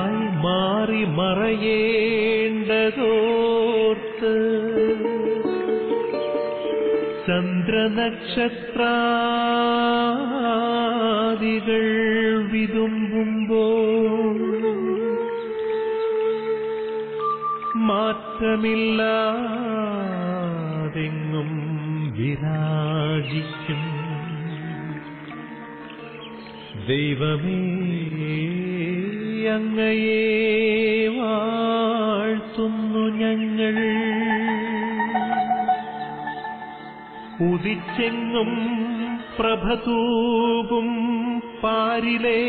ഇരുളായി മാറി മറയേണ്ടതോർത്ത് ചന്ദ്രനക്ഷത്രാദികൾ വിതുമ്പുമ്പോൾ മാറ്റമില്ലാതെങ്ങും വിരാജിക്കും ദൈവമേ അങ്ങയെ വാഴ്ത്തുന്നു ഞങ്ങൾ ഉദിച്ചെങ്ങും പ്രഭതൂകും പാരിലെ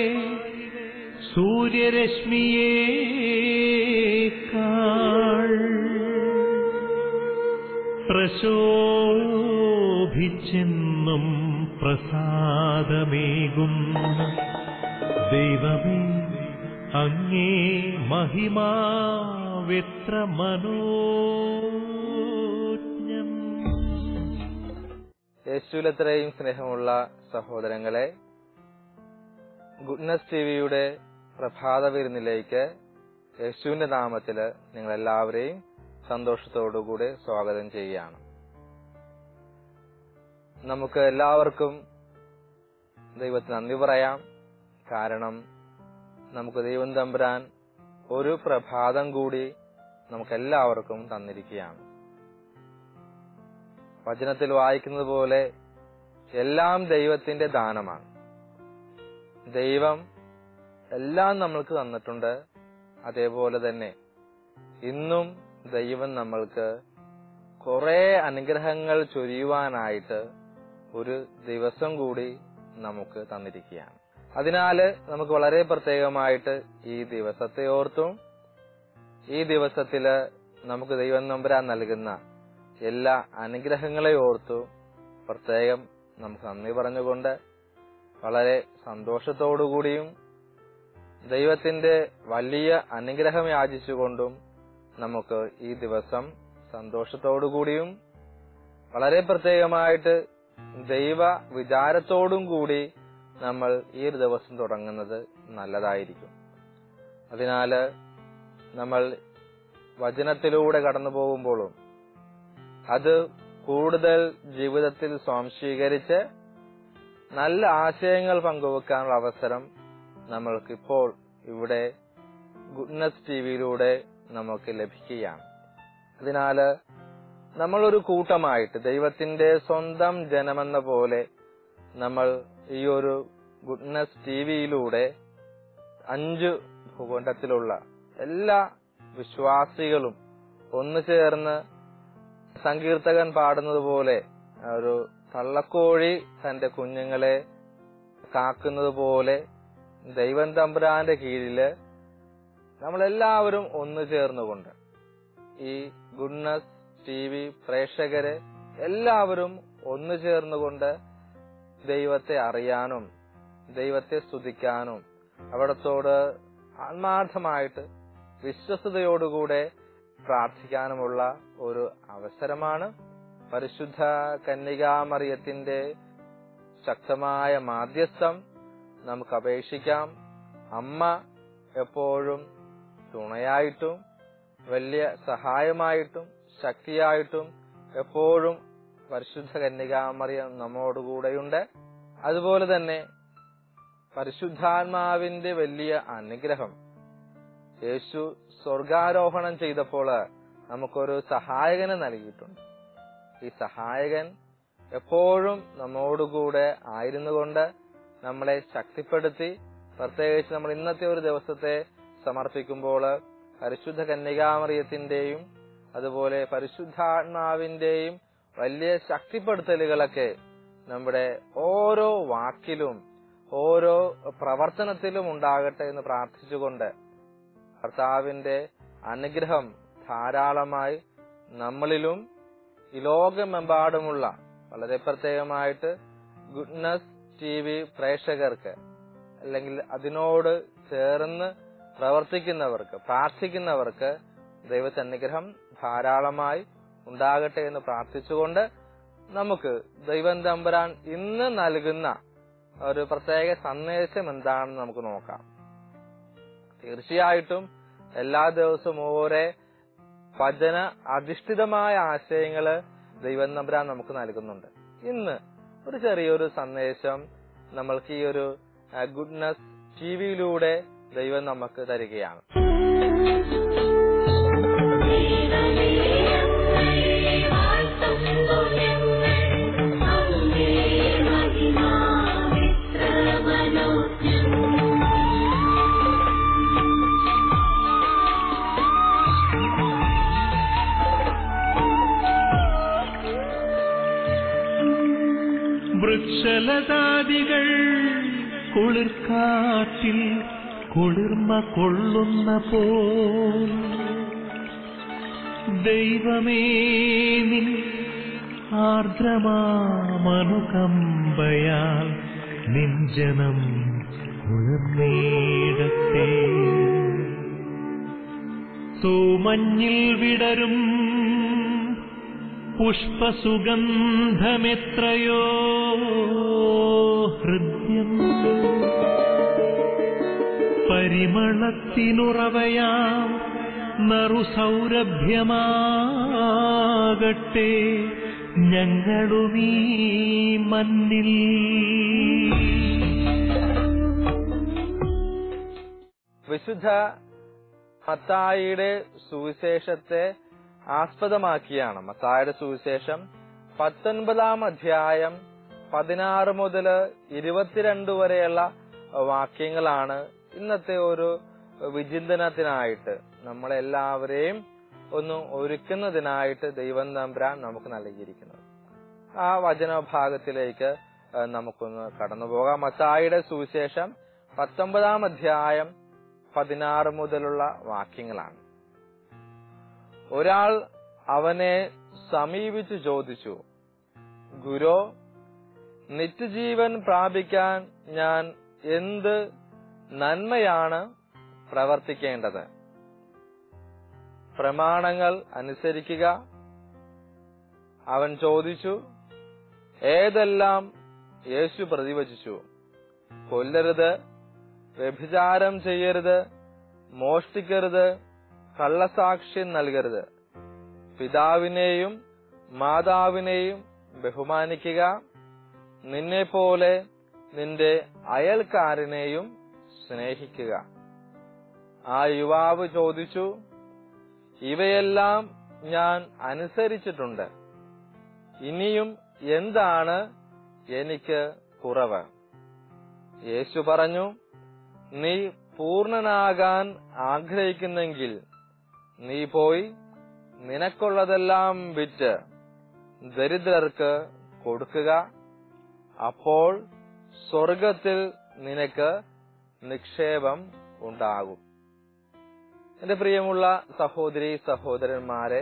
സൂര്യരശ്മിയേക്കാൾ പ്രശോഭിച്ചെന്നും പ്രസാദമേകുന്ന ദൈവമേ അങ്ങേ മഹിമാവെത്ര മനോജ്ഞം യേശുവിലെത്രയും സ്നേഹമുള്ള സഹോദരങ്ങളെ ഗുഡ്നസ് ടിവിയുടെ പ്രഭാത വിരുന്നിലേക്ക് യേശുവിന്റെ നാമത്തില് നിങ്ങൾ എല്ലാവരെയും സന്തോഷത്തോടുകൂടെ സ്വാഗതം ചെയ്യുകയാണ് നമുക്ക് എല്ലാവർക്കും ദൈവത്തിന് നന്ദി പറയാം കാരണം നമുക്ക് ദൈവം തമ്പുരാൻ ഒരു പ്രഭാതം കൂടി നമുക്ക് എല്ലാവർക്കും തന്നിരിക്കുകയാണ് വചനത്തിൽ വായിക്കുന്നത് പോലെ എല്ലാം ദൈവത്തിന്റെ ദാനമാണ് ദൈവം എല്ലാം നമ്മൾക്ക് തന്നിട്ടുണ്ട് അതേപോലെ തന്നെ ഇന്നും ദൈവം നമ്മൾക്ക് കുറെ അനുഗ്രഹങ്ങൾ ചൊരിയുവാനായിട്ട് ഒരു ദിവസം കൂടി നമുക്ക് തന്നിരിക്കുകയാണ് അതിനാല് നമുക്ക് വളരെ പ്രത്യേകമായിട്ട് ഈ ദിവസത്തെ ഓർത്തും ഈ ദിവസത്തില് നമുക്ക് ദൈവം നമ്പരാൻ നൽകുന്ന എല്ലാ അനുഗ്രഹങ്ങളെ ഓർത്തു പ്രത്യേകം നമുക്ക് നന്ദി പറഞ്ഞുകൊണ്ട് വളരെ സന്തോഷത്തോടുകൂടിയും ദൈവത്തിന്റെ വലിയ അനുഗ്രഹം യാചിച്ചുകൊണ്ടും നമുക്ക് ഈ ദിവസം സന്തോഷത്തോടുകൂടിയും വളരെ പ്രത്യേകമായിട്ട് ദൈവ വിചാരത്തോടും കൂടി നമ്മൾ ഈ ഒരു ദിവസം തുടങ്ങുന്നത് നല്ലതായിരിക്കും അതിനാല് നമ്മൾ വചനത്തിലൂടെ കടന്നു പോകുമ്പോഴും അത് കൂടുതൽ ജീവിതത്തിൽ സ്വാംശീകരിച്ച് നല്ല ആശയങ്ങൾ പങ്കുവെക്കാനുള്ള അവസരം നമ്മൾക്കിപ്പോൾ ഇവിടെ ഗുഡ്നസ് ടിവിയിലൂടെ നമുക്ക് ലഭിക്കുകയാണ് അതിനാല് നമ്മളൊരു കൂട്ടമായിട്ട് ദൈവത്തിന്റെ സ്വന്തം ജനമെന്ന പോലെ നമ്മൾ ഈ ഒരു ഗുഡ്നസ് ടിവിയിലൂടെ അഞ്ച് ഭൂഖണ്ഡത്തിലുള്ള എല്ലാ വിശ്വാസികളും ഒന്നു ചേർന്ന് സങ്കീർത്തകൻ പാടുന്നത് പോലെ ഒരു തള്ളക്കോഴി തന്റെ കുഞ്ഞുങ്ങളെ കാക്കുന്നത് പോലെ ദൈവം തമ്പുരാന്റെ കീഴില് നമ്മളെല്ലാവരും ഒന്നു ചേർന്നുകൊണ്ട് ഈ ഗുഡ്നസ് ടി വി പ്രേക്ഷകര് എല്ലാവരും ഒന്നു ചേർന്നുകൊണ്ട് ദൈവത്തെ അറിയാനും ദൈവത്തെ സ്തുതിക്കാനും അവിടത്തോട് ആത്മാർത്ഥമായിട്ട് വിശ്വസതയോടുകൂടെ പ്രാർത്ഥിക്കാനുമുള്ള ഒരു അവസരമാണ് പരിശുദ്ധ കന്യകാമറിയത്തിന്റെ ശക്തമായ മാധ്യസ്ഥം നമുക്ക് അപേക്ഷിക്കാം അമ്മ എപ്പോഴും തുണയായിട്ടും വലിയ സഹായമായിട്ടും ശക്തിയായിട്ടും എപ്പോഴും പരിശുദ്ധ കന്യകാമറിയം നമ്മോടുകൂടെയുണ്ട് അതുപോലെ തന്നെ പരിശുദ്ധാത്മാവിന്റെ വലിയ അനുഗ്രഹം യേശു സ്വർഗാരോഹണം ചെയ്തപ്പോൾ നമുക്കൊരു സഹായകനെ നൽകിയിട്ടുണ്ട് ഈ സഹായകൻ എപ്പോഴും നമ്മോടുകൂടെ ആയിരുന്നുകൊണ്ട് നമ്മളെ ശക്തിപ്പെടുത്തി പ്രത്യേകിച്ച് നമ്മൾ ഇന്നത്തെ ഒരു ദിവസത്തെ സമർപ്പിക്കുമ്പോൾ പരിശുദ്ധ കന്യകാമറിയത്തിന്റെയും അതുപോലെ പരിശുദ്ധാത്മാവിന്റെയും വലിയ ശക്തിപ്പെടുത്തലുകളൊക്കെ നമ്മുടെ ഓരോ വാക്കിലും ഓരോ പ്രവർത്തനത്തിലും ഉണ്ടാകട്ടെ എന്ന് പ്രാർത്ഥിച്ചുകൊണ്ട് കർത്താവിന്റെ അനുഗ്രഹം ധാരാളമായി നമ്മളിലും ഈ ലോകമെമ്പാടുമുള്ള വളരെ പ്രത്യേകമായിട്ട് ഗുഡ്നസ് ടി വി പ്രേക്ഷകർക്ക് അല്ലെങ്കിൽ അതിനോട് ചേർന്ന് പ്രവർത്തിക്കുന്നവർക്ക് പ്രാർത്ഥിക്കുന്നവർക്ക് ദൈവത്തെ അനുഗ്രഹം ധാരാളമായി ഉണ്ടാകട്ടെ എന്ന് പ്രാർത്ഥിച്ചുകൊണ്ട് നമുക്ക് ദൈവം തമ്പുരാൻ ഇന്ന് നൽകുന്ന ഒരു പ്രത്യേക സന്ദേശം എന്താണെന്ന് നമുക്ക് നോക്കാം തീർച്ചയായിട്ടും എല്ലാ ദിവസവും ഓരോ വചന അധിഷ്ഠിതമായ ആശയങ്ങള് ദൈവം നമ്പരാൻ നമുക്ക് നൽകുന്നുണ്ട് ഇന്ന് ഒരു ചെറിയൊരു സന്ദേശം നമ്മൾക്ക് ഈ ഒരു ഗുഡ്നസ് ടി വിയിലൂടെ ദൈവം നമുക്ക് തരികയാണ് വൃക്ഷലതാദികൾ കുളിർക്കാറ്റിൽ കുളിർമ കൊള്ളുന്ന പോ ദൈവമേ നിൻ ആർദ്രമാമനുകമ്പയാൽ നിൻ ജനം കുളിർന്നേടത്തെ തൂമഞ്ഞിൽ വിടരും പുഷ്പസുഗന്ധമെത്രയോ ഹൃദ്യം പരിമളത്തിനുറവയാം നറുസൗരഭ്യമാകട്ടെ ഞങ്ങളുമീ മണ്ണിൽ വിശുദ്ധ മത്തായിയുടെ സുവിശേഷത്തെ ആസ്പദമാക്കിയാണ് മത്തായിയുടെ സുവിശേഷം പത്തൊൻപതാം അധ്യായം പതിനാറ് മുതൽ ഇരുപത്തിരണ്ട് വരെയുള്ള വാക്യങ്ങളാണ് ഇന്നത്തെ ഒരു വിചിന്തനത്തിനായിട്ട് നമ്മളെല്ലാവരെയും ഒന്ന് ഒരുക്കുന്നതിനായിട്ട് ദൈവം തമ്പുരാൻ നമുക്ക് നൽകിയിരിക്കുന്നത് ആ വചനഭാഗത്തിലേക്ക് ഏഹ്, നമുക്കൊന്ന് കടന്നു പോകാം മത്തായിയുടെ സുവിശേഷം പത്തൊമ്പതാം അധ്യായം പതിനാറ് മുതലുള്ള വാക്യങ്ങളാണ് ഒരാൾ അവനെ സമീപിച്ചു ചോദിച്ചു ഗുരു നിത്യജീവൻ പ്രാപിക്കാൻ ഞാൻ എന്ത് നന്മയാണ് പ്രവർത്തിക്കേണ്ടത് പ്രമാണങ്ങൾ അനുസരിക്കുക അവൻ ചോദിച്ചു ഏതെല്ലാം യേശു പ്രതിവചിച്ചു കൊല്ലരുത് വ്യഭിചാരം ചെയ്യരുത് മോഷ്ടിക്കരുത് കള്ളസാക്ഷ്യം നൽകരുത് പിതാവിനെയും മാതാവിനെയും ബഹുമാനിക്കുക നിന്നെ പോലെ നിന്റെ അയൽക്കാരനെയും സ്നേഹിക്കുക ആ യുവാവ് ചോദിച്ചു ഇവയെല്ലാം ഞാൻ അനുസരിച്ചിട്ടുണ്ട് ഇനിയും എന്താണ് എനിക്ക് കുറവ് യേശു പറഞ്ഞു നീ പൂർണ്ണനാകാൻ ആഗ്രഹിക്കുന്നെങ്കിൽ നീ പോയി നിനക്കുള്ളതെല്ലാം വിറ്റ് ദരിദ്രർക്ക് കൊടുക്കുക അപ്പോൾ സ്വർഗത്തിൽ നിനക്ക് നിക്ഷേപം ഉണ്ടാകും എന്റെ പ്രിയമുള്ള സഹോദരി സഹോദരന്മാരെ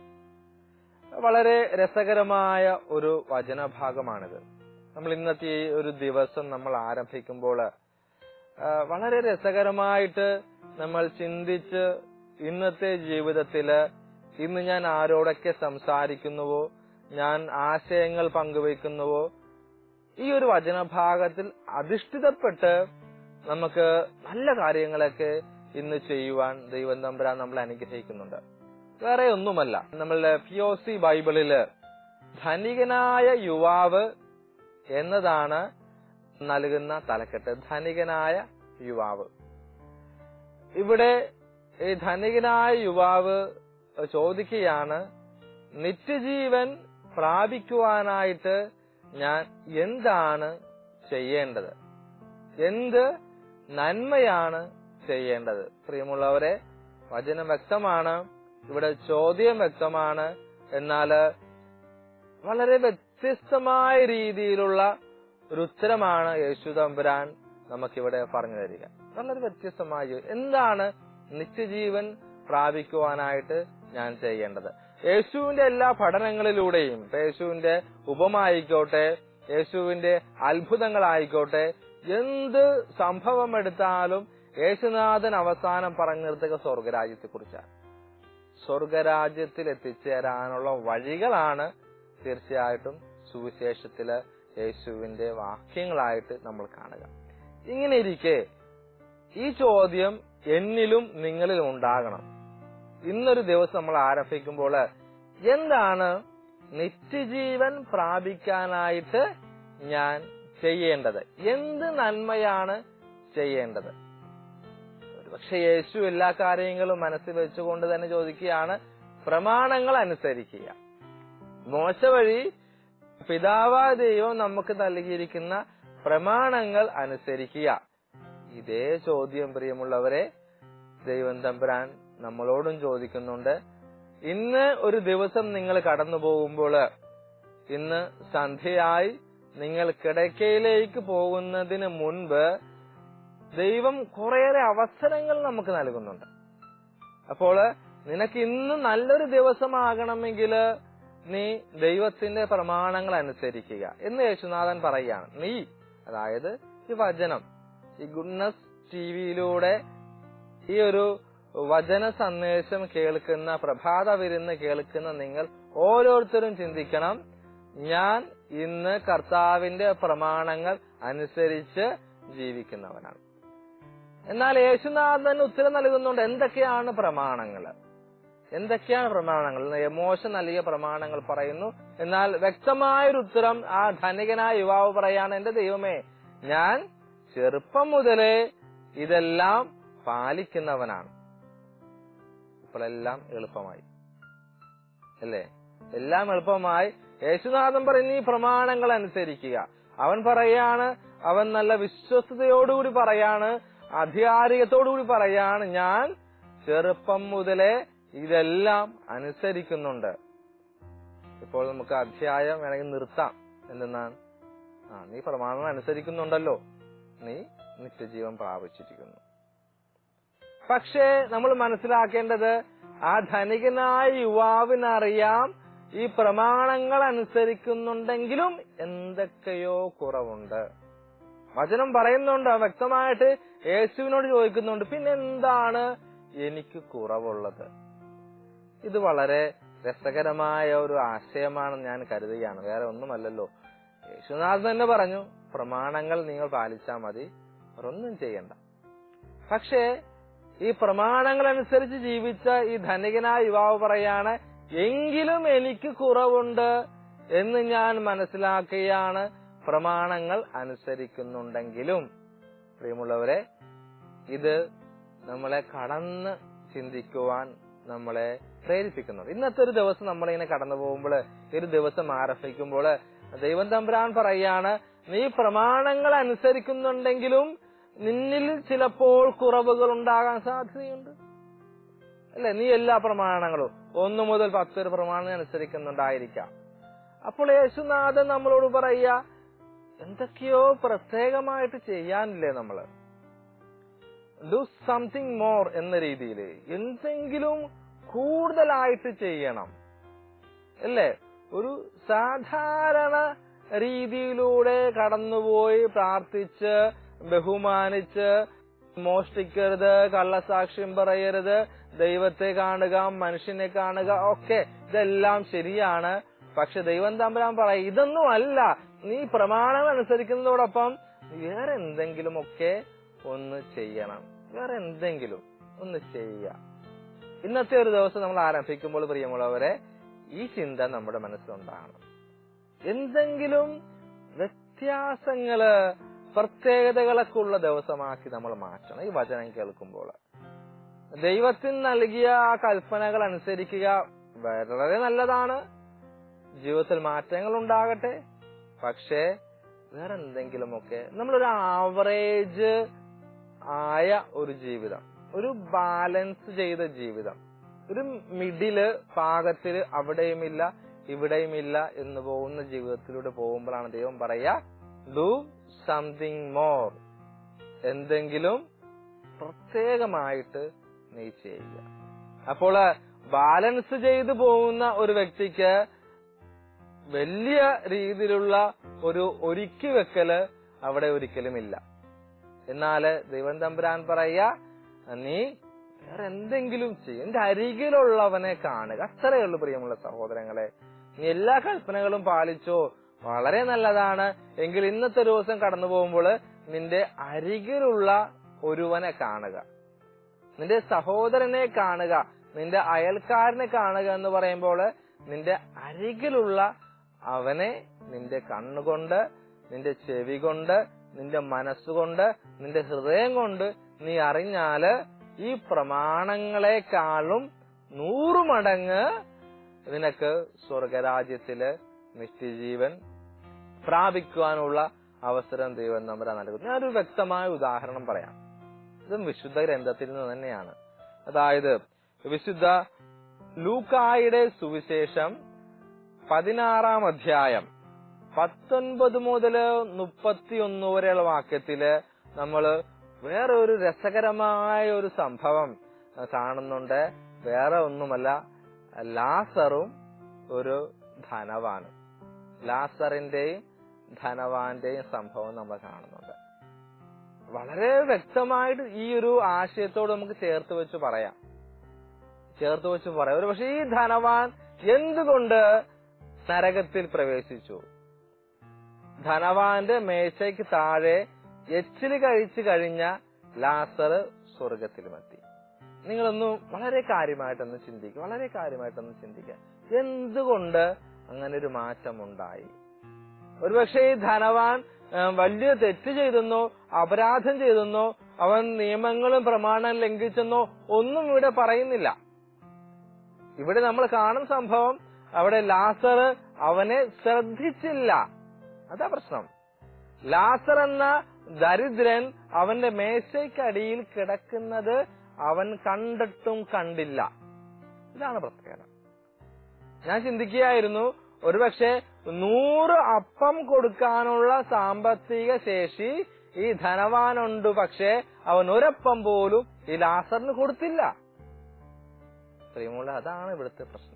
വളരെ രസകരമായ ഒരു വചനഭാഗമാണിത് നമ്മൾ ഇന്നത്തെ ഈ ഒരു ദിവസം നമ്മൾ ആരംഭിക്കുമ്പോൾ ആ, വളരെ രസകരമായിട്ട് നമ്മൾ ചിന്തിച്ച് ഇന്നത്തെ ജീവിതത്തില് ഇന്ന് ഞാൻ ആരോടൊക്കെ സംസാരിക്കുന്നുവോ ഞാൻ ആശയങ്ങൾ പങ്കുവയ്ക്കുന്നുവോ ഈ ഒരു വചനഭാഗത്തിൽ അധിഷ്ഠിതപ്പെട്ട് നമുക്ക് നല്ല കാര്യങ്ങളൊക്കെ ഇന്ന് ചെയ്യുവാൻ ദൈവം തമ്പുരാൻ നമ്മളെ അനുഗ്രഹിക്കുന്നുണ്ട് വേറെ ഒന്നുമല്ല നമ്മളുടെ പി ഒ സി ബൈബിളില് ധനികനായ യുവാവ് എന്നതാണ് നൽകുന്ന തലക്കെട്ട് ധനികനായ യുവാവ് ഇവിടെ ഈ ധനികനായ യുവാവ് ചോദിക്കുകയാണ് നിത്യജീവൻ പ്രാപിക്കുവാനായിട്ട് ഞാൻ എന്താണ് ചെയ്യേണ്ടത് എന്ത് നന്മയാണ് ചെയ്യേണ്ടത് പ്രിയമുള്ളവരെ വചനം വ്യക്തമാണ് ഇവിടെ ചോദ്യം വ്യക്തമാണ് എന്നാല് വളരെ വ്യത്യസ്തമായ രീതിയിലുള്ള ഒരു ഉത്തരമാണ് യേശു തമ്പുരാൻ നമുക്കിവിടെ പറഞ്ഞു തരിക വളരെ വ്യത്യസ്തമായ ജോ- എന്താണ് നിത്യജീവൻ പ്രാപിക്കുവാനായിട്ട് ഞാൻ ചെയ്യേണ്ടത് യേശുവിന്റെ എല്ലാ പഠനങ്ങളിലൂടെയും ഇപ്പൊ യേശുവിന്റെ ഉപമായിക്കോട്ടെ യേശുവിന്റെ അത്ഭുതങ്ങളായിക്കോട്ടെ എന്ത് സംഭവം എടുത്താലും യേശുനാഥൻ അവസാനം പറഞ്ഞു നിർത്തുക സ്വർഗരാജ്യത്തെ കുറിച്ചാണ് സ്വർഗരാജ്യത്തിൽ എത്തിച്ചേരാനുള്ള വഴികളാണ് തീർച്ചയായിട്ടും സുവിശേഷത്തില് യേശുവിന്റെ വാക്യങ്ങളായിട്ട് നമ്മൾ കാണുക ഇങ്ങനെ ഇരിക്കെ ഈ ചോദ്യം എന്നിലും നിങ്ങളിലും ഉണ്ടാകണം ഇന്നൊരു ദിവസം നമ്മൾ ആരംഭിക്കുമ്പോൾ എന്താണ് നിത്യജീവൻ പ്രാപിക്കാനായിട്ട് ഞാൻ ചെയ്യേണ്ടത് എന്ത് നന്മയാണ് ചെയ്യേണ്ടത് പക്ഷെ യേശു എല്ലാ കാര്യങ്ങളും മനസ്സിൽ വെച്ചുകൊണ്ട് തന്നെ ചോദിക്കുകയാണ് പ്രമാണങ്ങൾ അനുസരിക്കുക മോശ വഴി പിതാവായ ദൈവം നമുക്ക് നൽകിയിരിക്കുന്ന പ്രമാണങ്ങൾ അനുസരിക്കുക ഇതേ ചോദ്യം പ്രിയമുള്ളവരെ ദൈവം തമ്പുരാൻ നമ്മളോടും ചോദിക്കുന്നുണ്ട് ഇന്ന് ഒരു ദിവസം നിങ്ങൾ കടന്നു പോകുമ്പോൾ ഇന്ന് സന്ധ്യയായി നിങ്ങൾ കിടക്കയിലേക്ക് പോകുന്നതിന് മുൻപ് ദൈവം കുറേയേറെ അവസരങ്ങൾ നമുക്ക് നൽകുന്നുണ്ട് അപ്പോൾ നിനക്ക് ഇന്ന് നല്ലൊരു ദിവസമാകണമെങ്കിൽ നീ ദൈവത്തിന്റെ പ്രമാണങ്ങൾ അനുസരിക്കുക എന്ന് യേശുനാഥൻ പറയുകയാണ് നീ അതായത് ഈ വചനം ഈ ഗുഡ്നസ് ടിവിയിലൂടെ ഈ ഒരു വചന സന്ദേശം കേൾക്കുന്ന പ്രഭാത വിരുന്ന് കേൾക്കുന്ന നിങ്ങൾ ഓരോരുത്തരും ചിന്തിക്കണം ഞാൻ ഇന്ന് കർത്താവിന്റെ പ്രമാണങ്ങൾ അനുസരിച്ച് ജീവിക്കുന്നവനാണ് എന്നാൽ യേശുനാഥൻ ഉത്തരം നൽകുന്നുണ്ട് എന്തൊക്കെയാണ് പ്രമാണങ്ങൾ എന്തൊക്കെയാണ് പ്രമാണങ്ങൾ മോശ നൽകിയ പ്രമാണങ്ങൾ പറയുന്നു എന്നാൽ വ്യക്തമായൊരു ഉത്തരം ആ ധനികനായ യുവാവ് പറയാണ് എന്റെ ദൈവമേ ഞാൻ ചെറുപ്പം മുതലേ ഇതെല്ലാം പാലിക്കുന്നവനാണ് ഇപ്പോഴെല്ലാം എളുപ്പമായി അല്ലേ എല്ലാം എളുപ്പമായി യേശുനാഥൻ പറയുന്ന ഈ പ്രമാണങ്ങൾ അനുസരിക്കുക അവൻ പറയാണ് അവൻ നല്ല വിശ്വസ്തയോടുകൂടി പറയാണ് അധികാരികത്തോടുകൂടി പറയാണ് ഞാൻ ചെറുപ്പം മുതലേ ഇതെല്ലാം അനുസരിക്കുന്നുണ്ട് ഇപ്പോൾ നമുക്ക് അധ്യായം വേണമെങ്കിൽ നിർത്താം എന്തെന്നാണ് ആ നീ പ്രമാണങ്ങൾ അനുസരിക്കുന്നുണ്ടല്ലോ നീ നിത്യജീവൻ പ്രാപിച്ചിരിക്കുന്നു പക്ഷേ നമ്മൾ മനസ്സിലാക്കേണ്ടത് ആ ധനികനായ യുവാവിനറിയാം ഈ പ്രമാണങ്ങൾ അനുസരിക്കുന്നുണ്ടെങ്കിലും എന്തൊക്കെയോ കുറവുണ്ട് വചനം പറയുന്നുണ്ട് വ്യക്തമായിട്ട് യേശുവിനോട് ചോദിക്കുന്നുണ്ട് പിന്നെ എന്താണ് എനിക്ക് കുറവുള്ളത് ഇത് വളരെ രസകരമായ ഒരു ആശയമാണെന്ന് ഞാൻ കരുതുകയാണ് വേറെ ഒന്നുമല്ലല്ലോ യേശുനാഥ് തന്നെ പറഞ്ഞു പ്രമാണങ്ങൾ നിങ്ങൾ പാലിച്ചാൽ മതി അവരൊന്നും ചെയ്യണ്ട പക്ഷേ ഈ പ്രമാണങ്ങൾ അനുസരിച്ച് ജീവിച്ച ഈ ധനികനായ യുവാവ് പറയാണ് എങ്കിലും എനിക്ക് കുറവുണ്ട് എന്ന് ഞാൻ മനസ്സിലാക്കുകയാണ് പ്രമാണങ്ങൾ അനുസരിക്കുന്നുണ്ടെങ്കിലും പ്രിയമുള്ളവരെ ഇത് നമ്മളെ കടന്ന് ചിന്തിക്കുവാൻ നമ്മളെ പ്രേരിപ്പിക്കുന്നുണ്ട് ഇന്നത്തെ ഒരു ദിവസം നമ്മളിങ്ങനെ കടന്നു പോകുമ്പോൾ ഒരു ദിവസം ആരംഭിക്കുമ്പോൾ ദൈവം തമ്പുരാൻ പറയാണ് നീ പ്രമാണങ്ങൾ അനുസരിക്കുന്നുണ്ടെങ്കിലും നിന്നിൽ ചിലപ്പോൾ കുറവുകൾ ഉണ്ടാകാൻ സാധ്യതയുണ്ട് അല്ലെ നീ എല്ലാ പ്രമാണങ്ങളും ഒന്നു മുതൽ പത്ത് വരെ പ്രമാണം അനുസരിക്കുന്നുണ്ടായിരിക്കാം അപ്പോൾ യേശുനാഥൻ നമ്മളോട് പറയുക എന്തൊക്കെയോ പ്രത്യേകമായിട്ട് ചെയ്യാനില്ലേ നമ്മള് ഡു സംതിങ് മോർ എന്ന രീതിയിൽ എന്തെങ്കിലും കൂടുതലായിട്ട് ചെയ്യണം അല്ലേ ഒരു സാധാരണ രീതിയിലൂടെ കടന്നുപോയി പ്രാർത്ഥിച്ച് ബഹുമാനിച്ച് മോഷ്ടിക്കരുത് കള്ളസാക്ഷ്യം പറയരുത് ദൈവത്തെ കാണുക മനുഷ്യനെ കാണുക ഒക്കെ ഇതെല്ലാം ശരിയാണ് പക്ഷെ ദൈവം തമ്പരാൻ പറയും ഇതൊന്നും അല്ല നീ പ്രമാണങ്ങൾ അനുസരിക്കുന്നതോടൊപ്പം വേറെ എന്തെങ്കിലുമൊക്കെ ഒന്ന് ചെയ്യണം വേറെ എന്തെങ്കിലും ഒന്ന് ചെയ്യുക ഇന്നത്തെ ഒരു ദിവസം നമ്മൾ ആരംഭിക്കുമ്പോൾ പ്രിയമുള്ളവരെ ഈ ചിന്ത നമ്മുടെ മനസ്സിലുണ്ടാകണം എന്തെങ്കിലും വ്യത്യാസങ്ങള് പ്രത്യേകതകളൊക്കെ ഉള്ള ദിവസമാക്കി നമ്മൾ മാറ്റണം ഈ വചനം കേൾക്കുമ്പോൾ ദൈവത്തിന് നൽകിയ ആ കൽപ്പനകൾ അനുസരിക്കുക വളരെ നല്ലതാണ് ജീവിതത്തിൽ മാറ്റങ്ങൾ ഉണ്ടാകട്ടെ പക്ഷേ വേറെ എന്തെങ്കിലുമൊക്കെ നമ്മളൊരു ആവറേജ് ആയ ഒരു ജീവിതം ഒരു ബാലൻസ് ചെയ്ത ജീവിതം ഒരു മിഡില് പാകത്തില് അവിടെയുമില്ല ഇവിടെയുമില്ല എന്ന് പോകുന്ന ജീവിതത്തിലൂടെ പോകുമ്പോഴാണ് ദൈവം പറയാ ഡു സംതിങ് മോർ എന്തെങ്കിലും പ്രത്യേകമായിട്ട് നീ ചെയ്യുക അപ്പോൾ ബാലൻസ് ചെയ്തു പോകുന്ന ഒരു വ്യക്തിക്ക് വലിയ രീതിയിലുള്ള ഒരു ഒരുക്കി വെക്കല് അവിടെ ഒരിക്കലുമില്ല എന്നാല് ദൈവം തമ്പുരാൻ പറയുക നീ വേറെ എന്തെങ്കിലും ചെയ്യും എന്റെ അരികിലുള്ളവനെ കാണുക അത്രയേ ഉള്ളൂ പ്രിയമുള്ള സഹോദരങ്ങളെ നീ എല്ലാ കൽപ്പനകളും പാലിച്ചോ വളരെ നല്ലതാണ് എങ്കിൽ ഇന്നത്തെ ദിവസം കടന്നു പോകുമ്പോൾ നിന്റെ അരികിലുള്ള ഒരുവനെ കാണുക നിന്റെ സഹോദരനെ കാണുക നിന്റെ അയൽക്കാരനെ കാണുക എന്ന് പറയുമ്പോൾ നിന്റെ അരികിലുള്ള അവനെ നിന്റെ കണ്ണുകൊണ്ട് നിന്റെ ചെവി കൊണ്ട് നിന്റെ മനസ്സുകൊണ്ട് നിന്റെ ഹൃദയം കൊണ്ട് നീ അറിഞ്ഞാല് ഈ പ്രമാണങ്ങളെക്കാളും നൂറു മടങ്ങ് നിനക്ക് സ്വർഗരാജ്യത്തില് നിത്യജീവൻ പ്രാപിക്കുവാനുള്ള അവസരം ദൈവം നമ്മുടെ നൽകുന്നു ഞാനൊരു വ്യക്തമായ ഉദാഹരണം പറയാം ഇതും വിശുദ്ധ ഗ്രന്ഥത്തിൽ നിന്ന് തന്നെയാണ് അതായത് വിശുദ്ധ ലൂക്കായുടെ സുവിശേഷം പതിനാറാം അധ്യായം പത്തൊൻപത് മുതൽ മുപ്പത്തിയൊന്ന് വരെയുള്ള വാക്യത്തില് നമ്മള് വേറെ ഒരു രസകരമായ ഒരു സംഭവം കാണുന്നുണ്ട് വേറെ ഒന്നുമല്ല ലാസറും ഒരു ധനവാനും ലാസറിന്റെയും ധനവാന്റെയും സംഭവം നമ്മൾ കാണുന്നുണ്ട് വളരെ വ്യക്തമായിട്ട് ഈ ഒരു ആശയത്തോട് നമുക്ക് ചേർത്ത് വെച്ച് പറയാം ചേർത്ത് വെച്ച് പറയാം ഒരു പക്ഷെ ഈ ധനവാൻ എന്തുകൊണ്ട് നരകത്തിൽ പ്രവേശിച്ചു ധനവാന്റെ മേശയ്ക്ക് താഴെ എച്ചില് കഴിച്ചു കഴിഞ്ഞ ലാസർ സ്വർഗത്തിലുമെത്തി നിങ്ങളൊന്ന് വളരെ കാര്യമായിട്ടൊന്ന് ചിന്തിക്കുക വളരെ കാര്യമായിട്ടൊന്ന് ചിന്തിക്കുക എന്തുകൊണ്ട് അങ്ങനെ ഒരു മാറ്റം ഉണ്ടായി ഒരുപക്ഷെ ഈ ധനവാൻ ആ, വലിയ തെറ്റ് ചെയ്തെന്നോ അപരാധം ചെയ്തെന്നോ അവൻ നിയമങ്ങളും പ്രമാണം ലംഘിച്ചെന്നോ ഒന്നും ഇവിടെ പറയുന്നില്ല ഇവിടെ നമ്മൾ കാണുന്ന സംഭവം അവിടെ ലാസർ അവനെ ശ്രദ്ധിച്ചില്ല അതാ പ്രശ്നം ലാസർ എന്ന ദരിദ്രൻ അവന്റെ മേശയ്ക്കടിയിൽ കിടക്കുന്നത് അവൻ കണ്ടിട്ടും കണ്ടില്ല ഇതാണ് പ്രത്യേകത ഞാൻ ചിന്തിക്കുകയായിരുന്നു ഒരുപക്ഷെ നൂറ് അപ്പം കൊടുക്കാനുള്ള സാമ്പത്തിക ശേഷി ഈ ധനവാനുണ്ട് പക്ഷെ അവൻ ഒരപ്പം പോലും ഈ ലാസറിന് കൊടുത്തില്ല പ്രിയമുള്ള അതാണ് ഇവിടുത്തെ പ്രശ്നം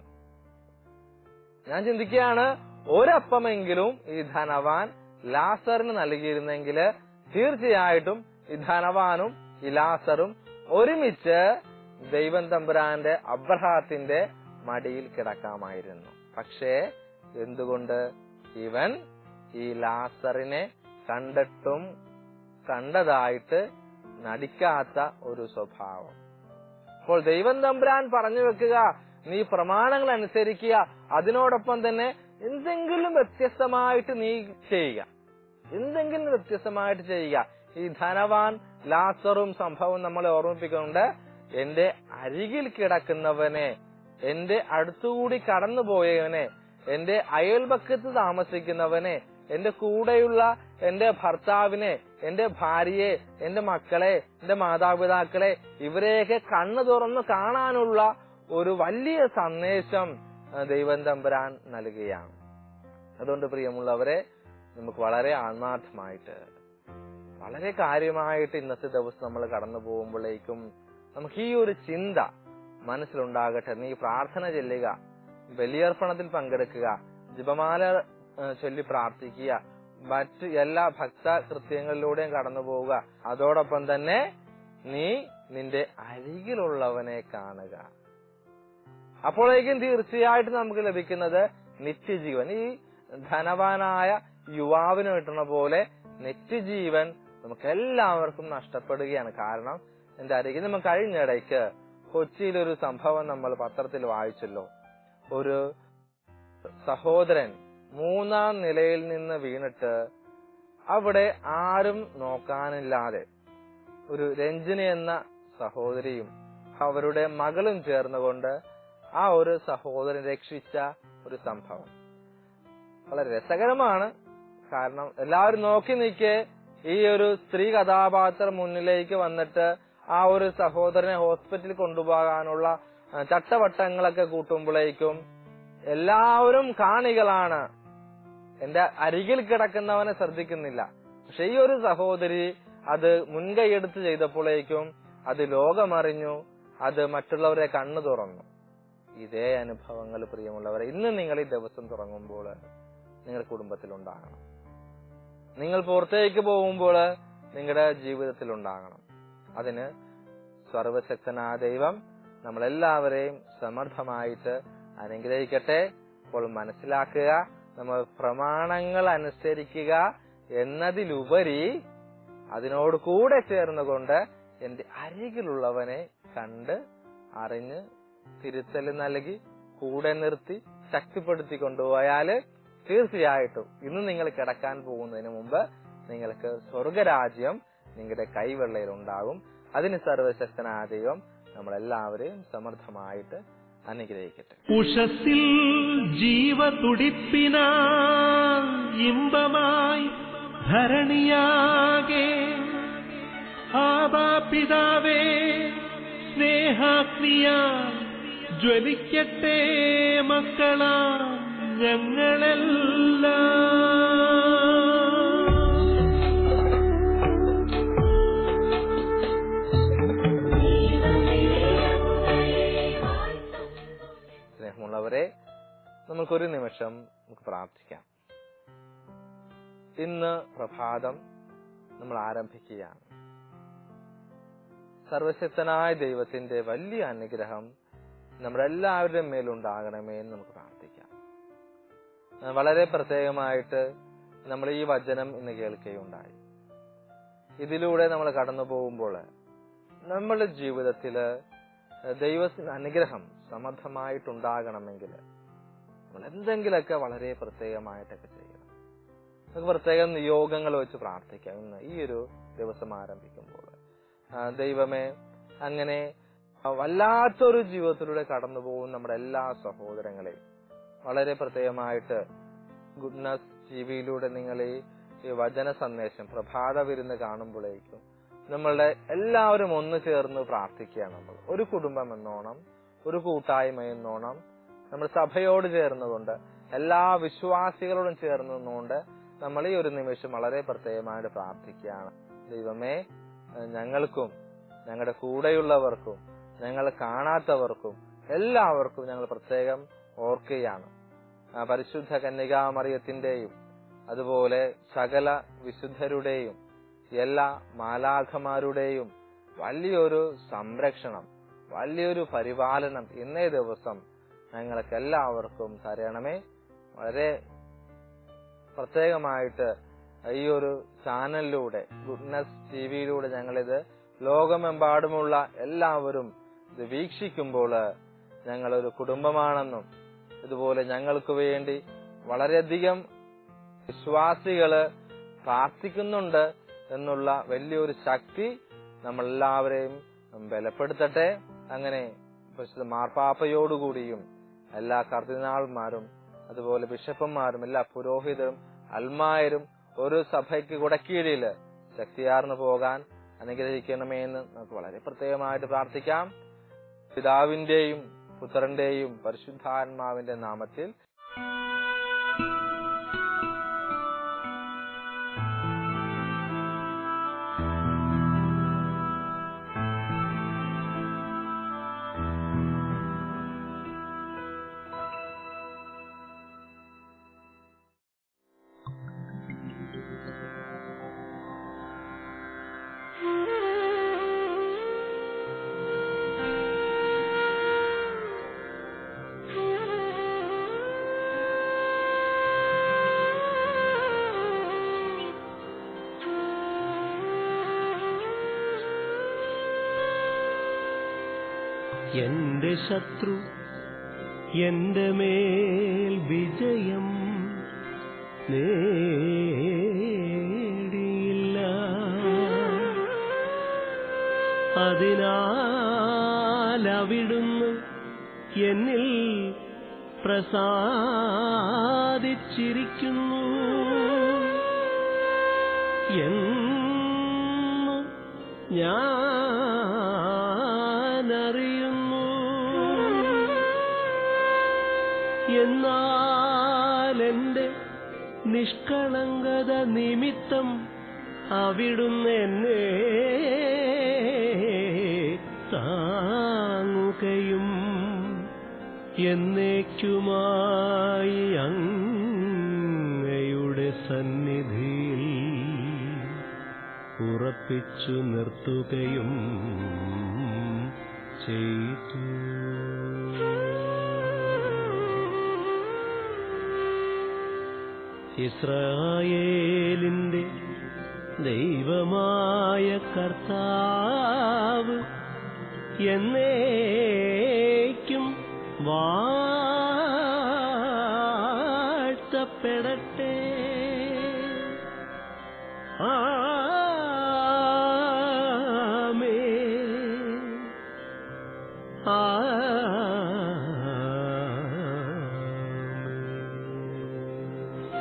ഞാൻ ചിന്തിക്കുകയാണ് ഒരപ്പമെങ്കിലും ഈ ധനവാൻ ലാസറിന് നൽകിയിരുന്നെങ്കിൽ തീർച്ചയായിട്ടും ഈ ധനവാനും ഈ ലാസറും ഒരുമിച്ച് ദൈവം തമ്പുരാന്റെ അബ്രഹാത്തിന്റെ മടിയിൽ കിടക്കാമായിരുന്നു പക്ഷേ എന്തുകൊണ്ട് ഇവൻ ഈ ലാസറിനെ കണ്ടിട്ടും കണ്ടതായിട്ട് നടിക്കാത്ത ഒരു സ്വഭാവം അപ്പോൾ ദൈവം തമ്പുരാൻ പറഞ്ഞു വെക്കുക നീ പ്രമാണങ്ങൾ അനുസരിക്കുക അതിനോടൊപ്പം തന്നെ എന്തെങ്കിലും വ്യത്യസ്തമായിട്ട് നീ ചെയ്യുക എന്തെങ്കിലും വ്യത്യസ്തമായിട്ട് ചെയ്യുക ഈ ധനവാൻ ലാസറും സംഭവം നമ്മളെ ഓർമ്മിപ്പിക്കുന്നുണ്ട് എന്റെ അരികിൽ കിടക്കുന്നവനെ എന്റെ അടുത്തുകൂടി കടന്നുപോയവനെ എന്റെ അയൽപക്കത്ത് താമസിക്കുന്നവനെ എന്റെ കൂടെയുള്ള എന്റെ ഭർത്താവിനെ എന്റെ ഭാര്യയെ എന്റെ മക്കളെ എന്റെ മാതാപിതാക്കളെ ഇവരെയൊക്കെ കണ്ണു തുറന്ന് കാണാനുള്ള ഒരു വലിയ സന്ദേശം ആ, ദൈവം തമ്പുരാൻ നൽകുകയാണ് അതുകൊണ്ട് പ്രിയമുള്ളവരെ നമുക്ക് വളരെ ആത്മാർത്ഥമായിട്ട് വളരെ കാര്യമായിട്ട് ഇന്നത്തെ ദിവസം നമ്മൾ കടന്നു പോകുമ്പോഴേക്കും നമുക്ക് ഈ ഒരു ചിന്ത മനസ്സിലുണ്ടാകട്ടെ നീ പ്രാർത്ഥന ചെല്ലുക ബലിയർപ്പണത്തിൽ പങ്കെടുക്കുക ജപമാല ഏ, ചൊല്ലി പ്രാർത്ഥിക്കുക മറ്റ് എല്ലാ ഭക്ത കൃത്യങ്ങളിലൂടെയും കടന്നു പോവുക അതോടൊപ്പം തന്നെ നീ നിന്റെ അരികിലുള്ളവനെ കാണുക അപ്പോഴേക്കും തീർച്ചയായിട്ടും നമുക്ക് ലഭിക്കുന്നത് നിത്യജീവൻ ഈ ധനവാനായ യുവാവിന് കിട്ടുന്ന പോലെ നിത്യജീവൻ നമുക്ക് എല്ലാവർക്കും നഷ്ടപ്പെടുകയാണ് കാരണം എന്റെ അരികിൽ നമുക്ക് കഴിഞ്ഞിടയ്ക്ക് കൊച്ചിയിൽ ഒരു സംഭവം നമ്മൾ പത്രത്തിൽ വായിച്ചല്ലോ ഒരു സഹോദരൻ മൂന്നാം നിലയിൽ നിന്ന് വീണിട്ട് അവിടെ ആരും നോക്കാനില്ലാതെ ഒരു രഞ്ജിന എന്ന സഹോദരിയും അവരുടെ മകളും ചേർന്നുകൊണ്ട് ആ ഒരു സഹോദരൻ രക്ഷിച്ച ഒരു സംഭവം വളരെ രസകരമാണ് കാരണം എല്ലാവരും നോക്കി നിൽക്കെ ഈ ഒരു സ്ത്രീ കഥാപാത്രം മുന്നിലേക്ക് വന്നിട്ട് ആ ഒരു സഹോദരനെ ഹോസ്പിറ്റലിൽ കൊണ്ടുപോകാനുള്ള ആ, ചട്ടവട്ടങ്ങളൊക്കെ കൂട്ടുമ്പോഴേക്കും എല്ലാവരും കാണികളാണ് എന്റെ അരികിൽ കിടക്കുന്നവനെ ശ്രദ്ധിക്കുന്നില്ല പക്ഷെ ഈ ഒരു സഹോദരി അത് മുൻകൈയെടുത്ത് ചെയ്തപ്പോഴേക്കും അത് ലോകമറിഞ്ഞു അത് മറ്റുള്ളവരെ കണ്ണു തുറന്നു ഇതേ അനുഭവങ്ങൾ പ്രിയമുള്ളവരെ ഇന്ന് നിങ്ങൾ ഈ ദിവസം തുടങ്ങുമ്പോൾ നിങ്ങളുടെ കുടുംബത്തിൽ ഉണ്ടാകണം നിങ്ങൾ പുറത്തേക്ക് പോകുമ്പോൾ നിങ്ങളുടെ ജീവിതത്തിൽ ഉണ്ടാകണം അതിന് സർവശക്തനായ ദൈവം നമ്മളെല്ലാവരെയും സമർത്ഥമായിട്ട് അനുഗ്രഹിക്കട്ടെ അപ്പോൾ മനസ്സിലാക്കുക നമ്മൾ പ്രമാണങ്ങൾ അനുസരിക്കുക എന്നതിലുപരി അതിനോട് കൂടെ ചേർന്നുകൊണ്ട് എന്റെ അരികിലുള്ളവനെ കണ്ട് അറിഞ്ഞ് തിരുത്തൽ നൽകി കൂടെ നിർത്തി ശക്തിപ്പെടുത്തി കൊണ്ടുപോയാല് തീർച്ചയായിട്ടും ഇന്ന് നിങ്ങൾ കിടക്കാൻ പോകുന്നതിന് മുമ്പ് നിങ്ങൾക്ക് സ്വർഗരാജ്യം നിങ്ങളുടെ കൈവെള്ളയിൽ ഉണ്ടാകും അതിന് സർവശക്തനായ ദൈവം നമ്മളെല്ലാവരെയും സമർത്ഥമായിട്ട് അനുഗ്രഹിക്കട്ടെ ഉഷസ്സിൽ ജീവതുടിപ്പിനാ ഇമ്പമായി ധരണിയാകെ ആബാ പിതാവേ സ്നേഹാഗ്നിയാ ജ്വലിക്കട്ടെ മക്കളാ ഞങ്ങളെല്ലാം സ്നേഹമുള്ളവരെ നമുക്കൊരു നിമിഷം നമുക്ക് പ്രാർത്ഥിക്കാം ഇന്ന് പ്രഭാതം നമ്മൾ ആരംഭിക്കുകയാണ് സർവശക്തനായ ദൈവത്തിന്റെ വലിയ അനുഗ്രഹം നമ്മുടെ എല്ലാവരുടെയും മേലുണ്ടാകണമേ എന്ന് നമുക്ക് പ്രാർത്ഥിക്കാം ആ, വളരെ പ്രത്യേകമായിട്ട് നമ്മൾ ഈ വചനം ഇന്ന് കേൾക്കുകയുണ്ടായി ഇതിലൂടെ നമ്മൾ കടന്നു പോകുമ്പോൾ നമ്മളുടെ ജീവിതത്തില് ദൈവത്തിന് അനുഗ്രഹം സമർത്ഥമായിട്ടുണ്ടാകണമെങ്കിൽ നമ്മൾ എന്തെങ്കിലുമൊക്കെ വളരെ പ്രത്യേകമായിട്ടൊക്കെ ചെയ്യണം നമുക്ക് പ്രത്യേകം നിയോഗങ്ങൾ വെച്ച് പ്രാർത്ഥിക്കാം ഇന്ന് ഈ ഒരു ദിവസം ആരംഭിക്കുമ്പോൾ ആ, ദൈവമേ അങ്ങനെ ആ, വല്ലാത്തൊരു ജീവിതത്തിലൂടെ കടന്നു പോകുന്ന നമ്മുടെ എല്ലാ സഹോദരങ്ങളെയും വളരെ പ്രത്യേകമായിട്ട് ഗുഡ്നസ് ടിവിയിലൂടെ നിങ്ങൾ ഈ ഈ വചന സന്ദേശം പ്രഭാത വിരുന്ന് കാണുമ്പോഴേക്കും നമ്മളുടെ എല്ലാവരും ഒന്ന് ചേർന്ന് പ്രാർത്ഥിക്കുകയാണ് നമ്മൾ ഒരു കുടുംബം എന്നോണം ഒരു കൂട്ടായ്മ എന്നോണം നമ്മൾ സഭയോട് ചേർന്നുകൊണ്ട് എല്ലാ വിശ്വാസികളോടും ചേർന്ന് നിന്നുകൊണ്ട് നമ്മൾ ഈ ഒരു നിമിഷം വളരെ പ്രത്യേകമായിട്ട് പ്രാർത്ഥിക്കുകയാണ് ദൈവമേ ഏഹ് ഞങ്ങൾക്കും ഞങ്ങളുടെ കൂടെയുള്ളവർക്കും ഞങ്ങൾ കാണാത്തവർക്കും എല്ലാവർക്കും ഞങ്ങൾ പ്രത്യേകം ഓർക്കുകയാണ് ആ പരിശുദ്ധ കന്യകാമറിയത്തിന്റെയും അതുപോലെ സകല വിശുദ്ധരുടെയും എല്ലാ മാലാഖമാരുടെയും വലിയൊരു സംരക്ഷണം വലിയൊരു പരിപാലനം ഇന്നേ ദിവസം ഞങ്ങൾക്ക് എല്ലാവർക്കും തരണമേ വളരെ പ്രത്യേകമായിട്ട് ഈ ഒരു ചാനലിലൂടെ ഗുഡ്നസ് ടി വിയിലൂടെ ഞങ്ങളിത് ലോകമെമ്പാടുമുള്ള എല്ലാവരും ഇത് വീക്ഷിക്കുമ്പോൾ ഞങ്ങളൊരു കുടുംബമാണെന്നും ഇതുപോലെ ഞങ്ങൾക്ക് വേണ്ടി വളരെയധികം വിശ്വാസികള് പ്രാർത്ഥിക്കുന്നുണ്ട് എന്നുള്ള വലിയൊരു ശക്തി നമ്മളെല്ലാവരെയും ബലപ്പെടുത്തട്ടെ അങ്ങനെ പരിശുദ്ധ മാർപ്പാപ്പയോടുകൂടിയും എല്ലാ കർദിനാൾമാരും അതുപോലെ ബിഷപ്പന്മാരും എല്ലാ പുരോഹിതരും അൽമായരും ഒരു സഭയ്ക്ക് കുടക്കീഴില് ശക്തിയാർന്നു പോകാൻ അനുഗ്രഹിക്കണമേ എന്ന് നമുക്ക് വളരെ പ്രത്യേകമായിട്ട് പ്രാർത്ഥിക്കാം പിതാവിന്റെയും പുത്രന്റെയും പരിശുദ്ധാത്മാവിന്റെ നാമത്തിൽ എന്റെ ശത്രു എന്റെ മേൽ വിജയം നേടിയില്ല അതിനാൽ അവിടുന്ന് എന്നിൽ പ്രസാദിച്ചിരിക്കുന്നു എന്ന് ഞാനറിയുന്നു എന്നാൽ എന്റെ നിഷ്കളങ്കത നിമിത്തം അവിടുന്ന് എന്നെ താങ്ങുകയും എന്നേക്കുമായി അങ്ങയുടെ സന്നിധിയിൽ ഉറപ്പിച്ചു നിർത്തുകയും ചെയ്തു ഇസ്രായേലിന്റെ ദൈവമായ കർത്താവ് എന്നേക്കും വാഴ്ത്തപ്പെടട്ടെ ആമേൻ ആമേൻ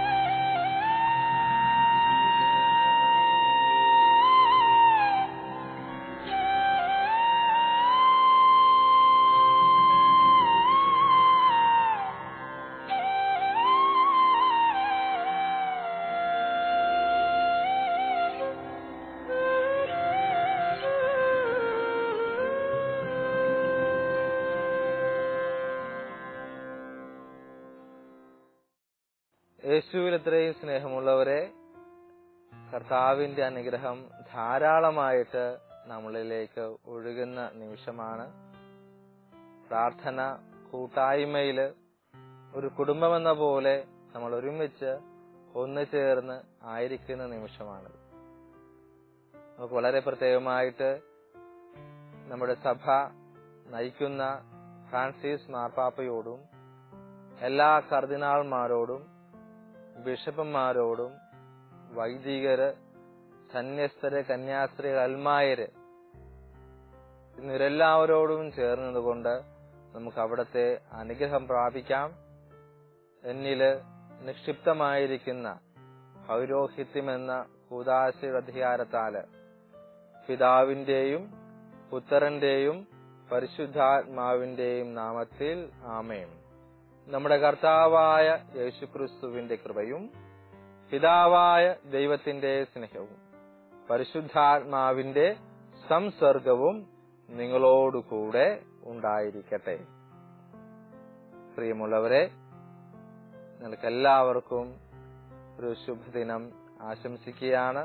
യേശുവിൽ ഇത്രയും സ്നേഹമുള്ളവരെ കർത്താവിന്റെ അനുഗ്രഹം ധാരാളമായിട്ട് നമ്മളിലേക്ക് ഒഴുകുന്ന നിമിഷമാണ് പ്രാർത്ഥന കൂട്ടായ്മയില് ഒരു കുടുംബമെന്ന പോലെ നമ്മൾ ഒരുമിച്ച് ഒന്നു ചേർന്ന് ആയിരിക്കുന്ന നിമിഷമാണ് നമുക്ക് വളരെ പ്രത്യേകമായിട്ട് നമ്മുടെ സഭ നയിക്കുന്ന ഫ്രാൻസിസ് മാർപ്പാപ്പയോടും എല്ലാ കർദിനാൾമാരോടും ബിഷപ്പന്മാരോടും വൈദികര് സന്യസ്തര് കന്യാസ്ത്രീകൾ അൽമായര് ഇവരെല്ലാവരോടും ചേർന്നതുകൊണ്ട് നമുക്ക് അവിടത്തെ അനുഗ്രഹം പ്രാപിക്കാം എന്നില് നിക്ഷിപ്തമായിരിക്കുന്ന പൗരോഹിത്യമെന്ന കൂതാശയുടെ അധികാരത്താല് പിതാവിന്റെയും പുത്രന്റെയും പരിശുദ്ധാത്മാവിന്റെയും നാമത്തിൽ ആമേൻ നമ്മുടെ കർത്താവായ യേശുക്രിസ്തുവിന്റെ കൃപയും പിതാവായ ദൈവത്തിന്റെ സ്നേഹവും പരിശുദ്ധാത്മാവിന്റെ സംസർഗവും നിങ്ങളോടുകൂടെ ഉണ്ടായിരിക്കട്ടെ പ്രിയമുള്ളവരെ നിങ്ങൾക്ക് എല്ലാവർക്കും ഒരു ശുഭദിനം ആശംസിക്കുകയാണ്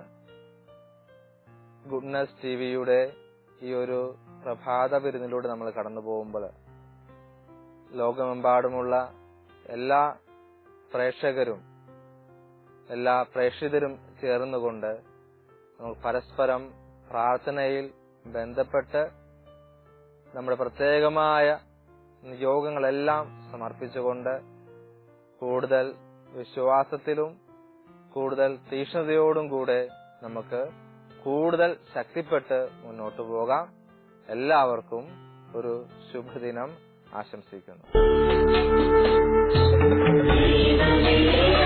ഗുഡ്നസ് ടിവിയുടെ ഈ ഒരു പ്രഭാത വിരുന്നിലൂടെ നമ്മൾ കടന്നു പോകുമ്പോൾ ലോകമെമ്പാടുമുള്ള എല്ലാ പ്രേക്ഷകരും എല്ലാ പ്രേക്ഷിതരും ചേർന്നുകൊണ്ട് നമ്മൾ പരസ്പരം പ്രാർത്ഥനയിൽ ബന്ധപ്പെട്ട് നമ്മുടെ പ്രത്യേകമായ നിയോഗങ്ങളെല്ലാം സമർപ്പിച്ചുകൊണ്ട് കൂടുതൽ വിശ്വാസത്തിലും കൂടുതൽ തീക്ഷ്ണതയോടും കൂടെ നമുക്ക് കൂടുതൽ ശക്തിപ്പെട്ട് മുന്നോട്ടു പോകാം എല്ലാവർക്കും ഒരു ശുഭദിനം ആശംസിക്കുന്നു ദൈവമേ